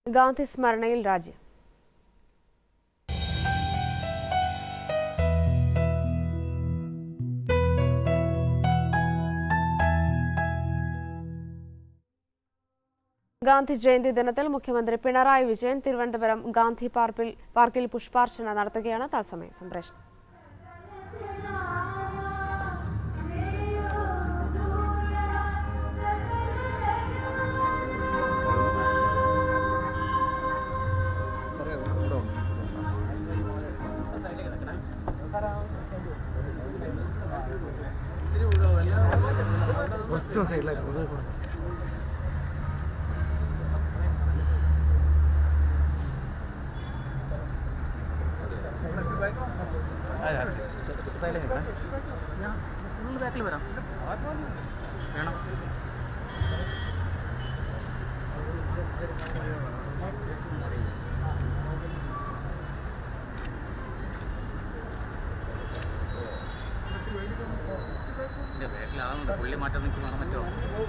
ഗാന്ധി സ്മരണയിൽ രാജ്യം ഗാന്ധി ജയന്തി ദിനത്തിൽ മുഖ്യമന്ത്രി പിണറായി വിജയൻ തിരുവനന്തപുരം ഗാന്ധി പാർക്കിൽ പാർക്കിൽ പുഷ്പാർച്ചന നടത്തുകയാണ് തത്സമയ സംപ്രേഷണം കുറച്ച് സൈഡിലായി കുറച്ച് ബാക്കിൽ വരാം വേണം എൻ്റെ ബാക്കിലാവുന്നുണ്ട് പുള്ളി മാറ്റാൻ നിൽക്കി വേണം പറ്റുമോ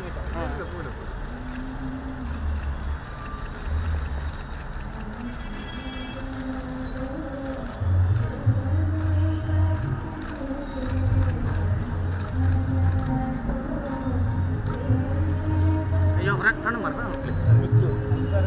അയ്യോ ഫ്രണ്ട് ഫ്രണ്ട് മാറി പ്ലീസ്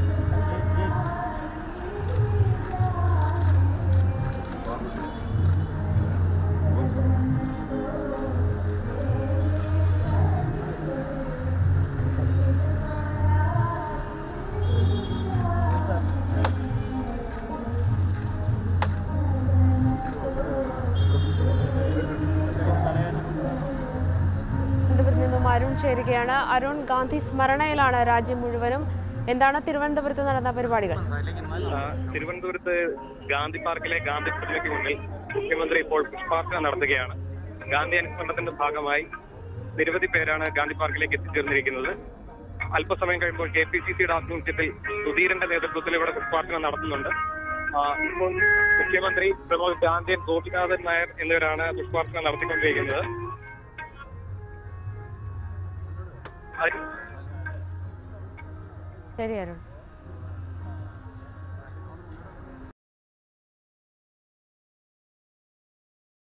തിരുവനന്തപുരത്ത് നിന്നും അരുൺ ചേരുകയാണ് അരുൺ ഗാന്ധി സ്മരണയിലാണ് രാജ്യം മുഴുവനും എന്താണ് തിരുവനന്തപുരത്ത് നടന്ന പരിപാടികൾ സൈഡിലേക്ക് നിന്നാൽ ആ, തിരുവനന്തപുരത്ത് ഗാന്ധി പാർക്കിലെ ഗാന്ധി പ്രതിമയ്ക്ക് മുന്നിൽ മുഖ്യമന്ത്രി ഇപ്പോൾ പുഷ്പാർച്ചന നടത്തുകയാണ് ഗാന്ധി അനുസ്മരണത്തിന്റെ ഭാഗമായി നിരവധി പേരാണ് ഗാന്ധി പാർക്കിലേക്ക് എത്തിച്ചേർന്നിരിക്കുന്നത് അല്പസമയം കഴിയുമ്പോൾ കെ പി സി സിയുടെ ആഭിമുഖ്യത്തിൽ സുധീരന്റെ നേതൃത്വത്തിൽ ഇവിടെ പുഷ്പാർച്ചന നടത്തുന്നുണ്ട് ആ, ഇപ്പോൾ മുഖ്യമന്ത്രി പ്രമോദ് ഗാന്ധിയൻ ഗോപിനാഥൻ നായർ എന്നിവരാണ് പുഷ്പാർച്ചന നടത്തിക്കൊണ്ടിരിക്കുന്നത് അത് ശരി അരുൺ